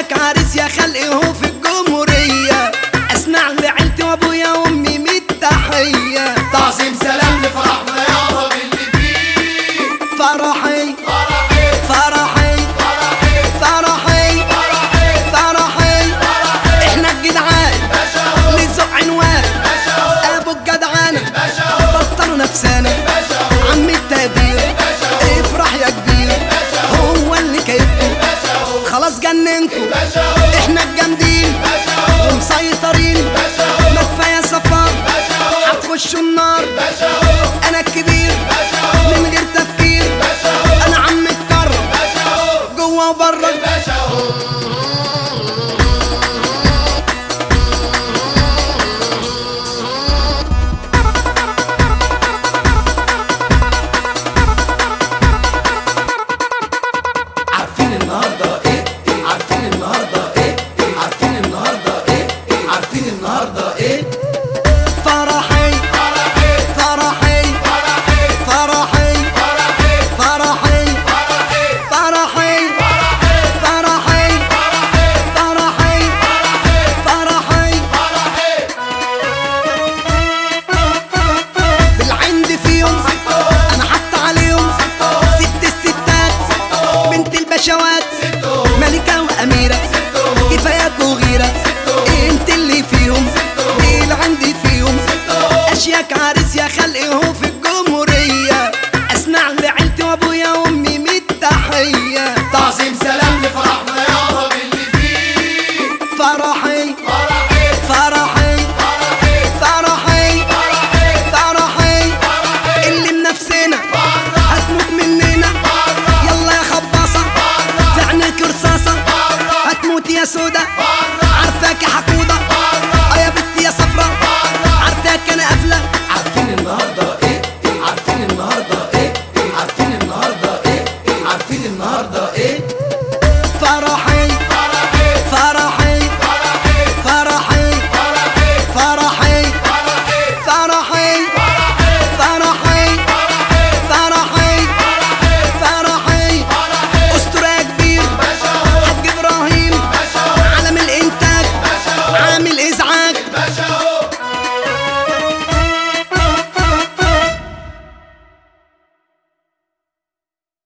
اشيك عريس يا خلقي هو في الجمهورية اسمع لعيلتي وابويا وامي ميت تحية تعظيم سلام لفرحنا يابا باللي فيه فرحي فرحي فرحي فرحي فرحي فرحي فرحي احنا الجدعان باشا هو نزق عنوان باشا هو ابو الجدعانة باشا هو بطلوا نفسنا باشا هو عم التقدير افرح يا كبير هو اللي كيفكم باشا هو خلاص جننكم باشا هو احنا الجامدين باشا هو ومسيطرين باشا هو ما كفايه سفر باشا هو هتخشوا النار باشا هو انا الكبير باشا هو من غير تفكير باشا هو انا عم اتكرر باشا هو جوه وبره باشا هو عارفين النهارده ايه عارفين النهارده ايه عارفين النهارده ايه عارفين النهارده ايه فرحي فرحي فرحي فرحي فرحي فرحي فرحي فرحي فرحي فرحي فرحي فرحي بالعند فيهم انا حط عليهم ست الستات بنت البشوات ملكة وأميرة كفاياك وغيرة انت اللي فيهم اللي عندي فيهم اشياك عريس يا خلقي هو في الجمهورية اسمع لعيلتي وابويا وامي ميت تحية تعظيم سلام لفرحنا يابا باللي فيه فرحي فرحي فرحي فرحي فرحي فرحي فرحي فرحي اللي بنفسنا فرحي هتموت مننا يلا يا خباصة في عينيك رصاصة هتموت يا سودا عارفاك يا حقودة اه يا بنتي يا صفرة عارفاك انا قافلة عارفين النهاردة ايه عارفين النهاردة ايه عارفين النهاردة ايه عارفين النهاردة ايه فرحي فرحي فرحي